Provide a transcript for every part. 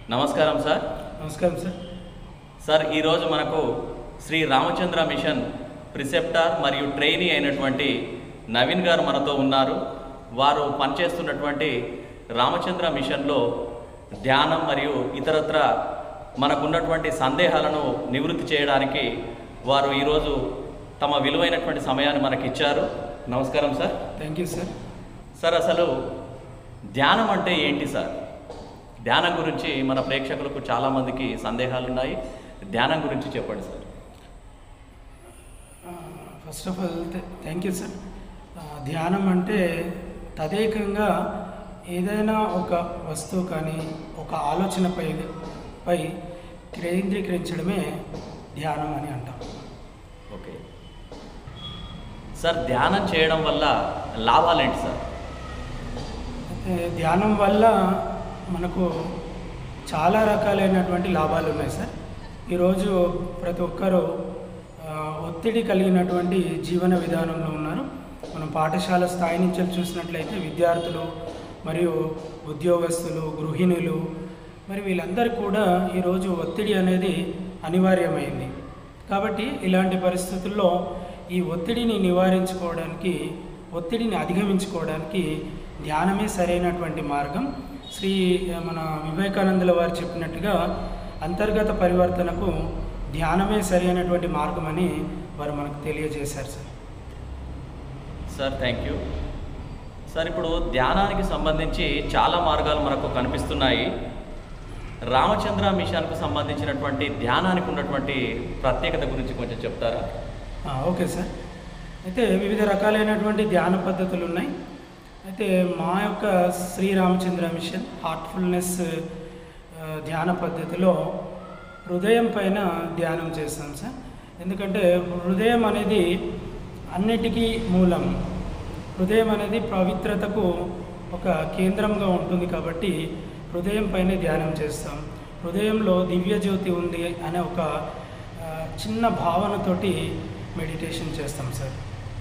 నమస్కారం సార్ నమస్కారం sir sir ఈరోజు మనకు శ్రీ రామచంద్ర మిషన్ ప్రిసెప్టార్ మరియు ట్రైనీ అయినటువంటి నవీన్ గారు మనతో ఉన్నారు వారు పనిచేస్తున్నటువంటి రామచంద్ర మిషన్లో ధ్యానం మరియు ఇతరత్ర మనకున్నటువంటి సందేహాలను నివృత్తి చేయడానికి వారు ఈరోజు తమ విలువైనటువంటి సమయాన్ని మనకి ఇచ్చారు నమస్కారం sir thank you sir sir అసలు ధ్యానం అంటే ఏంటి సార్ ధ్యానం గురించి మన ప్రేక్షకులకు చాలామందికి సందేహాలు ఉన్నాయి ధ్యానం గురించి చెప్పండి sir first of all thank you sir ధ్యానం అంటే తదేకంగా ఏదైనా ఒక వస్తువు కానీ ఒక ఆలోచనపై పై కేంద్రీకరించడమే ధ్యానం అని అంటాం ఓకే సార్ ధ్యానం చేయడం వల్ల లాభాలేంటి సార్ అయితే ధ్యానం వల్ల మనకు చాలా రకాలైనటువంటి లాభాలు ఉన్నాయి సార్ ఈరోజు ప్రతి ఒక్కరూ ఆ, ఒత్తిడి కలిగినటువంటి జీవన విధానంలో ఉన్నారు మనం పాఠశాల స్థాయి నుంచి చూసినట్లయితే విద్యార్థులు మరియు ఉద్యోగస్తులు గృహిణులు మరి వీళ్ళందరికీ కూడా ఈరోజు ఒత్తిడి అనేది అనివార్యమైంది కాబట్టి ఇలాంటి పరిస్థితుల్లో ఈ ఒత్తిడిని నివారించుకోవడానికి ఒత్తిడిని అధిగమించుకోవడానికి ధ్యానమే సరైనటువంటి మార్గం శ్రీ మన వివేకానందుల వారు చెప్పినట్టుగా అంతర్గత పరివర్తనకు ధ్యానమే సరైనటువంటి మార్గం అని వారు మనకు తెలియజేశారు sir sir thank you sir ఇప్పుడు ధ్యానానికి సంబంధించి చాలా మార్గాలు మనకు కనిపిస్తున్నాయి రామచంద్ర మిషన్కు సంబంధించినటువంటి ధ్యానానికి ఉన్నటువంటి ప్రత్యేకత గురించి కొంచెం చెప్తారా ఆ, ఓకే సార్ అయితే వివిధ రకాలైనటువంటి ధ్యాన పద్ధతులు ఉన్నాయి అయితే మా యొక్క శ్రీరామచంద్ర మిషన్ హార్ట్ఫుల్నెస్ ఆ, ధ్యాన పద్ధతిలో హృదయం పైన ధ్యానం చేస్తాం సార్ ఎందుకంటే హృదయం అనేది అన్నిటికీ మూలం హృదయం అనేది పవిత్రతకు ఒక కేంద్రంగా ఉంటుంది కాబట్టి హృదయం పైన ధ్యానం చేస్తాం హృదయంలో దివ్య జ్యోతి ఉంది అనే ఒక ఆ, చిన్న భావనతోటి మెడిటేషన్ చేస్తాం సార్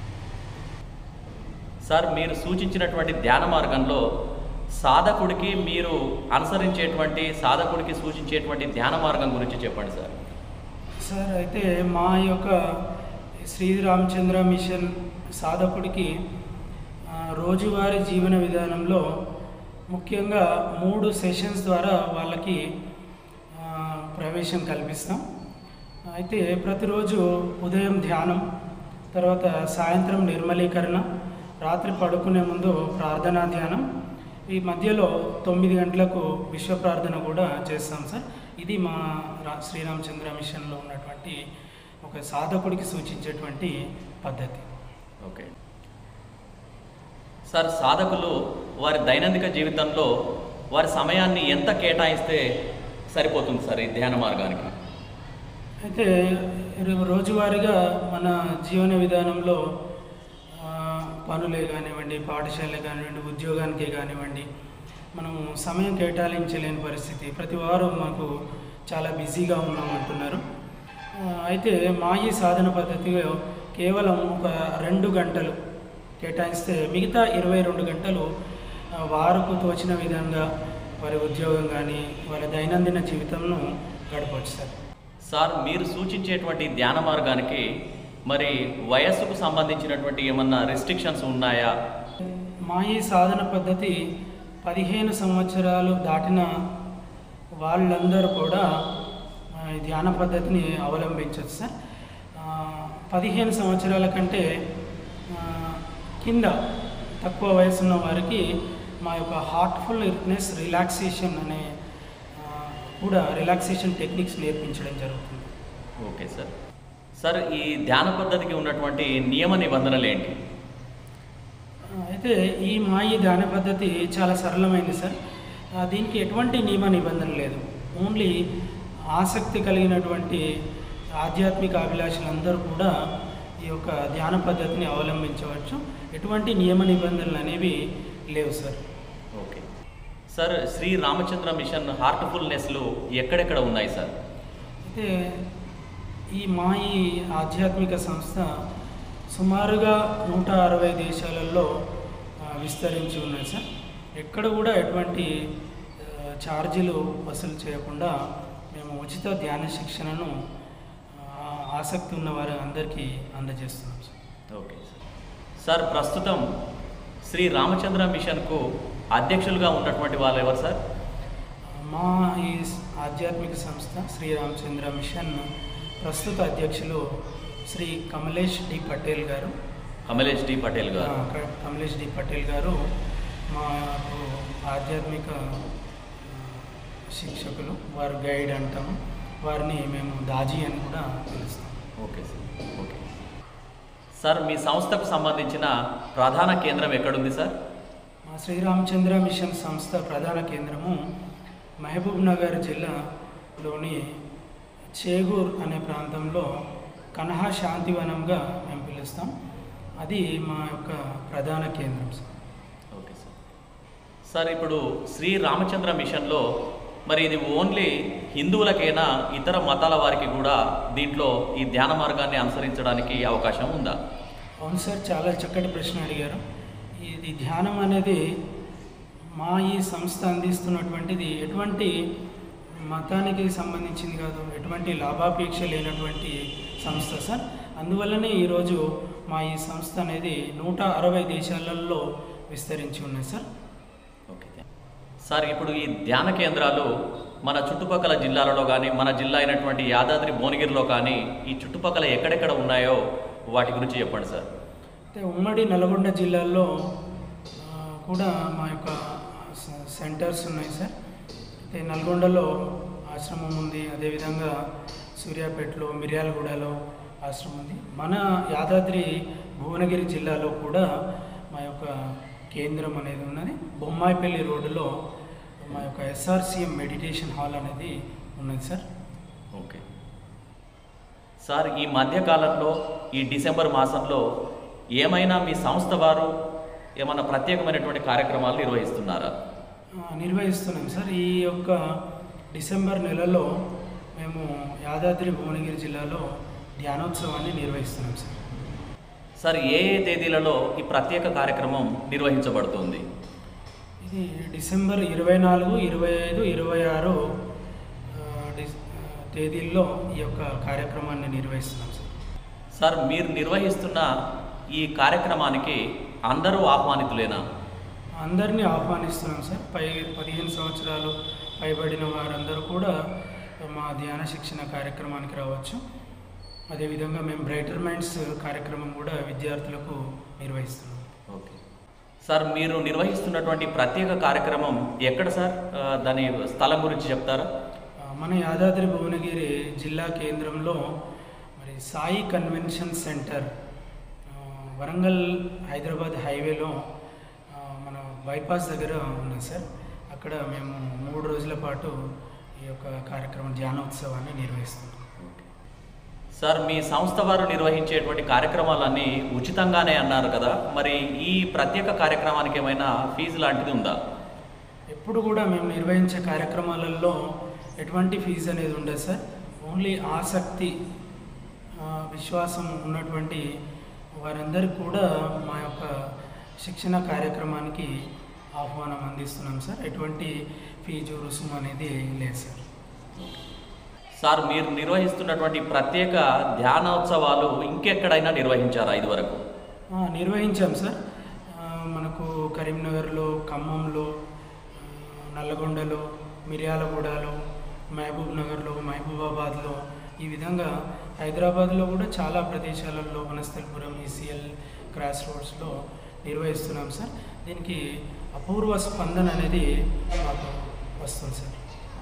సార్ మీరు సూచించినటువంటి ధ్యాన మార్గంలో సాధకుడికి మీరు అనుసరించేటువంటి సాధకుడికి సూచించేటువంటి ధ్యాన మార్గం గురించి చెప్పండి సార్ సార్ అయితే మా యొక్క శ్రీరామచంద్ర మిషన్ సాధకుడికి ఆ, రోజువారీ జీవన విధానంలో ముఖ్యంగా మూడు సెషన్స్ ద్వారా వాళ్ళకి ఆ, ప్రవేశం కల్పిస్తాం అయితే ప్రతిరోజు ఉదయం ధ్యానం తర్వాత సాయంత్రం నిర్మలీకరణ రాత్రి పడుకునే ముందు ప్రార్థనా ధ్యానం ఈ మధ్యలో తొమ్మిది గంటలకు విశ్వ ప్రార్థన కూడా చేస్తాం సార్ ఇది మా రా- శ్రీరామచంద్ర మిషన్లో ఉన్నటువంటి ఒక సాధకుడికి సూచించేటువంటి పద్ధతి ఓకే సార్ సాధకులు వారి దైనందిక జీవితంలో వారి సమయాన్ని ఎంత కేటాయిస్తే సరిపోతుంది సార్ ఈ ధ్యాన మార్గానికి అయితే రో- రోజువారీగా మన జీవన విధానంలో ఆ, పనులే కానివ్వండి పాఠశాలే కానివ్వండి ఉద్యోగానికే కానివ్వండి మనము సమయం కేటాయించలేని పరిస్థితి ప్రతి వారం మాకు చాలా బిజీగా ఉన్నాం అంటున్నారు ఆ, అయితే మా ఈ సాధన పద్ధతిలో కేవలం ఒక రెండు గంటలు కేటాయిస్తే మిగతా ఇరవై రెండు గంటలు ఆ, వారికి తోచిన విధంగా వారి ఉద్యోగం కానీ వారి దైనందిన జీవితంను గడపవచ్చు సార్ సార్ మీరు సూచించేటువంటి ధ్యాన మార్గానికి మరి వయస్సుకు సంబంధించినటువంటి ఏమన్నా రెస్ట్రిక్షన్స్ ఉన్నాయా మా ఈ సాధన పద్ధతి పదిహేను సంవత్సరాలు దాటిన వాళ్ళందరూ కూడా ఆ, ఈ ధ్యాన పద్ధతిని అవలంబించవచ్చు సార్ ఆ, పదిహేను సంవత్సరాల కంటే ఆ, కింద తక్కువ వయసు ఉన్న వారికి మా యొక్క హార్ట్ఫుల్నెస్ రిలాక్సేషన్ అనే ఆ, కూడా రిలాక్సేషన్ టెక్నిక్స్ నేర్పించడం జరుగుతుంది ఓకే సార్ సార్ ఈ ధ్యాన పద్ధతికి ఉన్నటువంటి నియమ నిబంధనలు ఏంటి అయితే ఈ మా ఈ ధ్యాన పద్ధతి చాలా సరళమైంది సార్ ఆ, దీనికి ఎటువంటి నియమ నిబంధన లేదు ఓన్లీ ఆసక్తి కలిగినటువంటి ఆధ్యాత్మిక అభిలాషులందరూ కూడా ఈ యొక్క ధ్యాన పద్ధతిని అవలంబించవచ్చు ఎటువంటి నియమ నిబంధనలు అనేవి లేవు sir okay sir Shri Ramchandra mission హార్ట్ఫుల్నెస్లు ఎక్కడెక్కడ ఉన్నాయి సార్ అయితే ఈ మా ఈ ఆధ్యాత్మిక సంస్థ సుమారుగా నూట అరవై దేశాలలో ఆ, విస్తరించి ఉన్నది సార్ ఎక్కడ కూడా ఎటువంటి ఆ, ఛార్జీలు వసూలు చేయకుండా మేము ఉచిత ధ్యాన శిక్షణను ఆ, ఆసక్తి ఉన్న వారి అందరికీ అందజేస్తున్నాం సార్ ఓకే సార్ సార్ ప్రస్తుతం శ్రీ రామచంద్ర మిషన్కు అధ్యక్షులుగా ఉన్నటువంటి వాళ్ళు ఎవరు సార్ మా ఈ ఆధ్యాత్మిక సంస్థ శ్రీ రామచంద్ర మిషన్ ప్రస్తుత అధ్యక్షులు శ్రీ కమలేష్ డి పటేల్ గారు కమలేష్ డి పటేల్ ఆ, గారు క- కమలేష్ డి పటేల్ గారు మాకు ఆధ్యాత్మిక ఆ, శిక్షకులు వారు గైడ్ అంటాము వారిని మేము దాజీ అని కూడా పిలుస్తాం ఓకే సార్ ఓకే సార్ మీ సంస్థకు సంబంధించిన ప్రధాన కేంద్రం ఎక్కడుంది సార్ మా శ్రీరామచంద్ర మిషన్ సంస్థ ప్రధాన కేంద్రము మహబూబ్ నగర్ జిల్లాలోని చేగూర్ అనే ప్రాంతంలో కన్హా శాంతివనంగా మేము పిలుస్తాం అది మా యొక్క ప్రధాన కేంద్రం సార్ ఓకే సార్ సార్ ఇప్పుడు శ్రీ రామచంద్ర మిషన్లో మరి ఇది ఓన్లీ హిందువులకైనా ఇతర మతాల వారికి కూడా దీంట్లో ఈ ధ్యాన మార్గాన్ని అనుసరించడానికి అవకాశం ఉందా అవును సార్ చాలా చక్కటి ప్రశ్న అడిగారు ఇది ధ్యానం అనేది మా ఈ సంస్థ అందిస్తున్నటువంటిది ఎటువంటి మతానికి సంబంధించింది కాదు ఎటువంటి లాభాపేక్ష లేనటువంటి సంస్థ సార్ అందువల్లనే ఈరోజు మా ఈ సంస్థ అనేది నూట అరవై దేశాలలో విస్తరించి ఉన్నాయి సార్ ఓకే సార్ ఇప్పుడు ఈ ధ్యాన కేంద్రాలు మన చుట్టుపక్కల జిల్లాలలో కానీ మన జిల్లా అయినటువంటి యాదాద్రి భువనగిరిలో కానీ ఈ చుట్టుపక్కల ఎక్కడెక్కడ ఉన్నాయో వాటి గురించి చెప్పండి సార్ అయితే ఉమ్మడి నల్గొండ జిల్లాలో ఆ, కూడా మా యొక్క స- సెంటర్స్ ఉన్నాయి సార్ అయితే నల్గొండలో ఆశ్రమం ఉంది అదేవిధంగా సూర్యాపేటలో మిర్యాలగూడలో ఆశ్రమం ఉంది మన యాదాద్రి భువనగిరి జిల్లాలో కూడా మా యొక్క కేంద్రం అనేది ఉన్నది బొమ్మాయిపల్లి రోడ్డులో మా యొక్క ఎస్ఆర్సిఎం మెడిటేషన్ హాల్ అనేది ఉన్నది సార్ ఓకే సార్ ఈ మధ్యకాలంలో ఈ డిసెంబర్ మాసంలో ఏమైనా మీ సంస్థ వారు ఏమైనా ప్రత్యేకమైనటువంటి కార్యక్రమాలు నిర్వహిస్తున్నారా ఆ, నిర్వహిస్తున్నాం సార్ ఈ యొక్క డిసెంబర్ నెలలో మేము యాదాద్రి భువనగిరి జిల్లాలో ధ్యానోత్సవాన్ని నిర్వహిస్తున్నాం సార్ సార్ ఏ ఏ తేదీలలో ఈ ప్రత్యేక కార్యక్రమం నిర్వహించబడుతుంది ఇది డిసెంబర్ ఇరవై నాలుగు ఇరవై ఐదు ఇరవై ఆరు ఆ, డిస్- ఆ, తేదీల్లో ఈ యొక్క కార్యక్రమాన్ని నిర్వహిస్తున్నాం సార్ సార్ మీరు నిర్వహిస్తున్న ఈ కార్యక్రమానికి అందరూ ఆహ్వానితులేనా అందరినీ ఆహ్వానిస్తున్నాం సార్ పై పదిహేను సంవత్సరాలు పైబడిన వారందరూ కూడా మా ధ్యాన శిక్షణ కార్యక్రమానికి రావచ్చు అదేవిధంగా మేము బ్రైటర్ మైండ్స్ కార్యక్రమం కూడా విద్యార్థులకు నిర్వహిస్తున్నాం ఓకే సార్ మీరు నిర్వహిస్తున్నటువంటి ప్రత్యేక కార్యక్రమం ఎక్కడ సార్ ఆ, దాని స్థలం గురించి చెప్తారా ఆ, మన యాదాద్రి భువనగిరి జిల్లా కేంద్రంలో మరి సాయి కన్వెన్షన్ సెంటర్ ఆ, వరంగల్ హైదరాబాద్ హైవేలో ఆ, మన బైపాస్ దగ్గర ఉంది సార్ అక్కడ మేము మూడు రోజుల పాటు ఈ యొక్క కార్యక్రమం ధ్యానోత్సవాన్ని నిర్వహిస్తున్నాం సార్ మీ సంస్థ వారు నిర్వహించేటువంటి కార్యక్రమాలన్నీ ఉచితంగానే అన్నారు కదా మరి ఈ ప్రత్యేక కార్యక్రమానికి ఏమైనా ఫీజు లాంటిది ఉందా ఎప్పుడు కూడా మేము నిర్వహించే కార్యక్రమాలలో ఎటువంటి ఫీజు అనేది ఉండదు సార్ ఓన్లీ ఆసక్తి ఆ, విశ్వాసం ఉన్నటువంటి వారందరికీ కూడా మా యొక్క శిక్షణ కార్యక్రమానికి ఆహ్వానం అందిస్తున్నాం సార్ ఎటువంటి ఫీజు రుసుము అనేది లేదు సార్ సార్ మీరు నిర్వహిస్తున్నటువంటి ప్రత్యేక ధ్యానోత్సవాలు ఇంకెక్కడైనా నిర్వహించారా ఇదివరకు ఆ, నిర్వహించాం సార్ ఆ, మనకు కరీంనగర్లో ఖమ్మంలో ఆ, నల్లగొండలో మిర్యాలగూడలో మహబూబ్ నగర్లో మహబూబాబాద్లో ఈ విధంగా హైదరాబాద్లో కూడా చాలా ప్రదేశాలలో వనస్థలపురం ఈసీఎల్ క్రాస్ రోడ్స్లో నిర్వహిస్తున్నాం సార్ దీనికి అపూర్వ స్పందన అనేది మాకు వస్తుంది సార్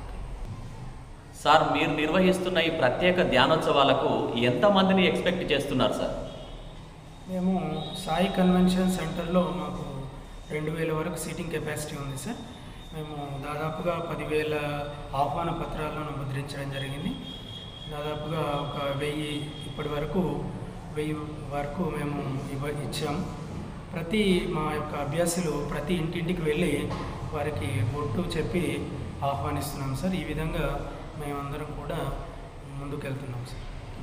సార్ మీరు నిర్వహిస్తున్న ఈ ప్రత్యేక ధ్యానోత్సవాలకు ఎంతమందిని ఎక్స్పెక్ట్ చేస్తున్నారు సార్ మేము సాయి కన్వెన్షన్ సెంటర్లో మాకు రెండు వేల వరకు సీటింగ్ కెపాసిటీ ఉంది సార్ మేము దాదాపుగా పదివేల ఆహ్వాన పత్రాలను ముద్రించడం జరిగింది దాదాపుగా ఒక వెయ్యి ఇప్పటి వరకు వెయ్యి వరకు మేము ఇవ్వ ఇచ్చాం ప్రతి మా యొక్క అభ్యాసులు ప్రతి ఇంటింటికి వెళ్ళి వారికి బొట్టు చెప్పి ఆహ్వానిస్తున్నాం సార్ ఈ విధంగా మేమందరం కూడా ముందుకెళ్తున్నాం సార్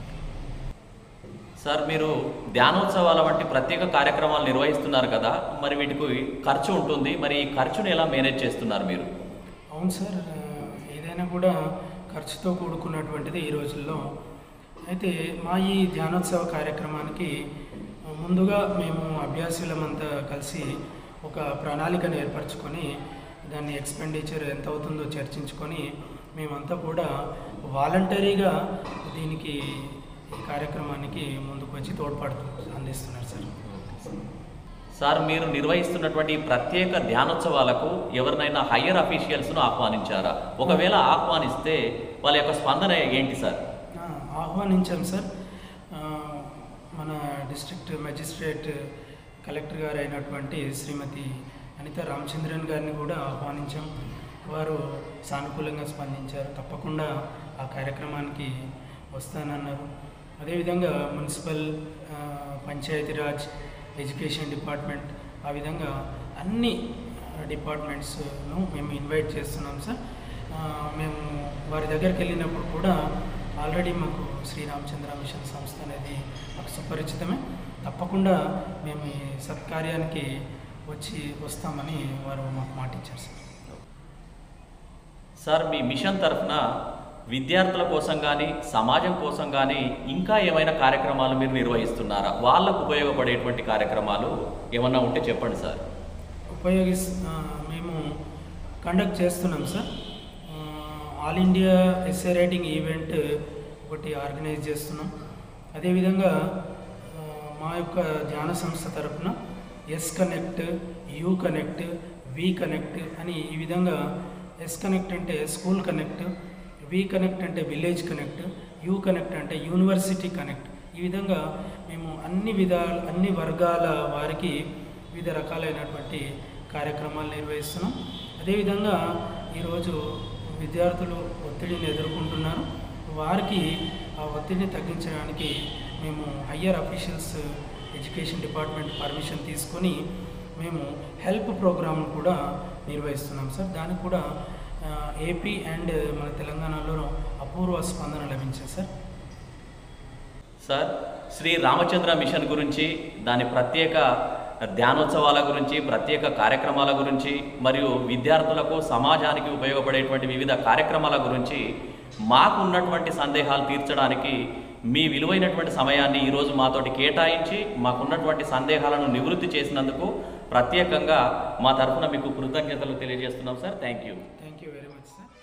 సార్ మీరు ధ్యానోత్సవాల వంటి ప్రత్యేక కార్యక్రమాలు నిర్వహిస్తున్నారు కదా మరి వీటికి ఖర్చు ఉంటుంది మరి ఈ ఖర్చును ఎలా మేనేజ్ చేస్తున్నారు మీరు అవును సార్ ఆ, ఏదైనా కూడా ఖర్చుతో కూడుకున్నటువంటిది ఈ రోజుల్లో అయితే మా ఈ ధ్యానోత్సవ కార్యక్రమానికి ముందుగా మేము అభ్యాసులమంతా కలిసి ఒక ప్రణాళికను ఏర్పరచుకొని దాన్ని ఎక్స్పెండిచర్ ఎంత అవుతుందో చర్చించుకొని మేమంతా కూడా వాలంటరీగా దీనికి ఈ కార్యక్రమానికి ముందుకు వచ్చి తోడ్పాటు అందిస్తున్నారు సార్ సార్ మీరు నిర్వహిస్తున్నటువంటి ఈ ప్రత్యేక ధ్యానోత్సవాలకు ఎవరినైనా హయ్యర్ అఫీషియల్స్ను ఆహ్వానించారా ఒకవేళ ఆహ్వానిస్తే వాళ్ళ యొక్క స్పందన ఏంటి సార్ ఆ, ఆహ్వానించాం సార్ ఆ, మన డిస్ట్రిక్ట్ మెజిస్ట్రేట్ కలెక్టర్ గారు అయినటువంటి శ్రీమతి అనిత రామచంద్రన్ గారిని కూడా ఆహ్వానించాం వారు సానుకూలంగా స్పందించారు తప్పకుండా ఆ కార్యక్రమానికి వస్తానన్నారు అదేవిధంగా మున్సిపల్ ఆ, పంచాయతీరాజ్ ఎడ్యుకేషన్ డిపార్ట్మెంట్ ఆ విధంగా అన్ని డిపార్ట్మెంట్స్ను మేము ఇన్వైట్ చేస్తున్నాం సార్ ఆ, మేము వారి దగ్గరికి వెళ్ళినప్పుడు కూడా ఆల్రెడీ మాకు శ్రీరామచంద్ర మిషన్ సంస్థ అనేది మాకు సుపరిచితమే తప్పకుండా మేము ఈ సత్కార్యానికి వచ్చి వస్తామని వారు మాకు మాట ఇచ్చారు సార్ సార్ మీ మిషన్ తరఫున విద్యార్థుల కోసం కానీ సమాజం కోసం కానీ ఇంకా ఏమైనా కార్యక్రమాలు మీరు నిర్వహిస్తున్నారా వాళ్ళకు ఉపయోగపడేటువంటి కార్యక్రమాలు ఏమన్నా ఉంటే చెప్పండి సార్ ఉపయోగిస్ ఆ, మేము కండక్ట్ చేస్తున్నాం సార్ ఆ, all India essay writing event ఒకటి ఆర్గనైజ్ చేస్తున్నాం అదేవిధంగా ఆ, మా యొక్క ధ్యాన సంస్థ తరపున S connect U connect V connect అని ఈ విధంగా ఎస్ కనెక్ట్ అంటే స్కూల్ కనెక్ట్ వి కనెక్ట్ అంటే విలేజ్ కనెక్ట్ యూ కనెక్ట్ అంటే యూనివర్సిటీ కనెక్ట్ ఈ విధంగా మేము అన్ని విధాల అన్ని వర్గాల వారికి వివిధ రకాలైనటువంటి కార్యక్రమాలు నిర్వహిస్తున్నాం అదేవిధంగా ఈరోజు విద్యార్థులు ఒత్తిడిని ఎదుర్కొంటున్నారు వారికి ఆ ఒత్తిడిని తగ్గించడానికి మేము higher officials education department permission తీసుకొని మేము హెల్ప్ ప్రోగ్రామ్ కూడా నిర్వహిస్తున్నాం సార్ దానికి కూడా ఆ, ఏపీ అండ్ మన తెలంగాణలో అపూర్వ స్పందన లభించింది sir sir Shri Ramchandra mission గురించి దాని ప్రత్యేక ధ్యానోత్సవాల గురించి ప్రత్యేక కార్యక్రమాల గురించి మరియు విద్యార్థులకు సమాజానికి ఉపయోగపడేటువంటి వివిధ కార్యక్రమాల గురించి మాకు ఉన్నటువంటి సందేహాలు తీర్చడానికి మీ విలువైనటువంటి సమయాన్ని ఈరోజు మాతోటి కేటాయించి మాకున్నటువంటి సందేహాలను నివృత్తి చేసినందుకు ప్రత్యేకంగా మా తరఫున మీకు కృతజ్ఞతలు తెలియజేస్తున్నాం sir thank you thank you very much sir